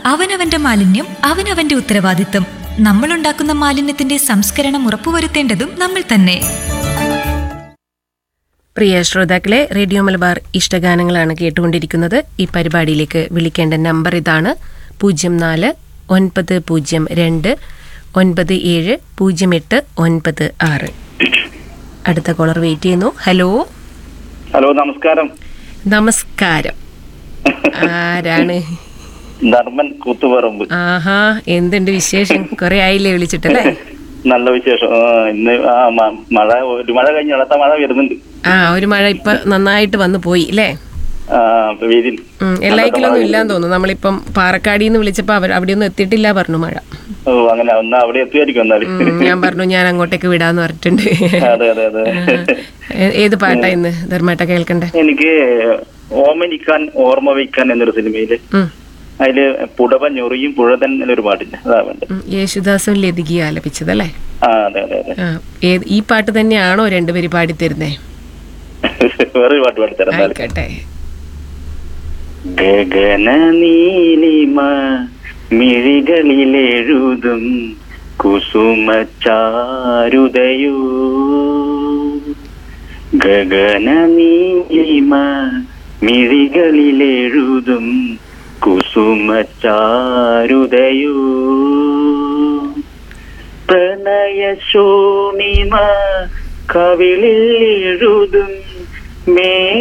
അവനവന്റെ മാലിന്യം അവനവന്റെ ഉത്തരവാദിത്തം നമ്മളുണ്ടാക്കുന്ന മാലിന്യത്തിന്റെ സംസ്കരണം ഉറപ്പുവരുത്തേണ്ടതും നമ്മൾ തന്നെ പ്രിയ ശ്രോതാക്കളെ റേഡിയോ മലബാർ ഇഷ്ടഗാനങ്ങളാണ് കേട്ടുകൊണ്ടിരിക്കുന്നത് ഈ പരിപാടിയിലേക്ക് വിളിക്കേണ്ട നമ്പർ ഇതാണ് പൂജ്യം നാല് ഒൻപത് പൂജ്യം രണ്ട് ഒൻപത് ഏഴ് പൂജ്യം എട്ട് ഒൻപത് ആറ് അടുത്ത കോളർ വെയിറ്റ് ചെയ്യുന്നു ഹലോ ഹലോ നമസ്കാരം നമസ്കാരം ആരാണ് ധർമ്മൻ കൂത്തുപറമ്പ് ആഹാ എന്തുണ്ട് വിശേഷം കുറെ ആയില്ലേ വിളിച്ചിട്ടല്ലേ നല്ല വിശേഷം ആ, ഇന്ന് ആ മ- മഴ ഒരു മഴ കഴിഞ്ഞ് അടുത്ത മഴ വരുന്നുണ്ട് ആ ഒരു മഴ ഇപ്പൊ നന്നായിട്ട് വന്നു പോയി അല്ലേ ആ ഇപ്പൊ വീതിൽ ഉം, എല്ലായിക്കലൊന്നും ഇല്ലാന്ന് തോന്നുന്നു നമ്മളിപ്പം പാറക്കാടിന്ന് നിന്ന് വിളിച്ചപ്പോ അവർ അവിടെയൊന്നും എത്തിയിട്ടില്ല പറഞ്ഞു മഴ ഓ അങ്ങനെ ഒന്ന് അവിടെ എത്തുമായിരിക്കും എന്നാല് ഉം, ഞാൻ പറഞ്ഞു ഞാൻ അങ്ങോട്ടേക്ക് വിടാന്ന് പറഞ്ഞിട്ടുണ്ട് അതെ അതെ അതെ ഏ- ഏത് പാട്ടാ ഇന്ന് ധർമ്മേട്ട കേൾക്കണ്ടേ എനിക്ക് ഓമനിക്കാൻ ഓർമ്മ വയ്ക്കാൻ എന്നൊരു സിനിമയില് ഉം, അതില് പുടവ ഞൊറിയും പുഴതൻ എന്നൊരു പാട്ടില്ല അതാ വേണ്ടത് ഉം, യേശുദാസും ലതികി ആലപിച്ചതല്ലേ ആ അതെ അതെ അതെ ആ ഏത് ഈ പാട്ട് തന്നെയാണോ രണ്ടുപേര് പാടിത്തരുന്നേ വേറൊരു പാട്ട് പാടിത്തരാം എന്നാല്. ആയിക്കോട്ടെ ഗഗന നീലിമ മിഴികളിലെഴുതും കുസുമച്ചാരുതയോ ഗഗന നീലിമ മിഴികളിലെഴുതും കുസുമച്ചാരുതയോ പ്രണയശോണിമ കവിളിൽ എഴുതും മേ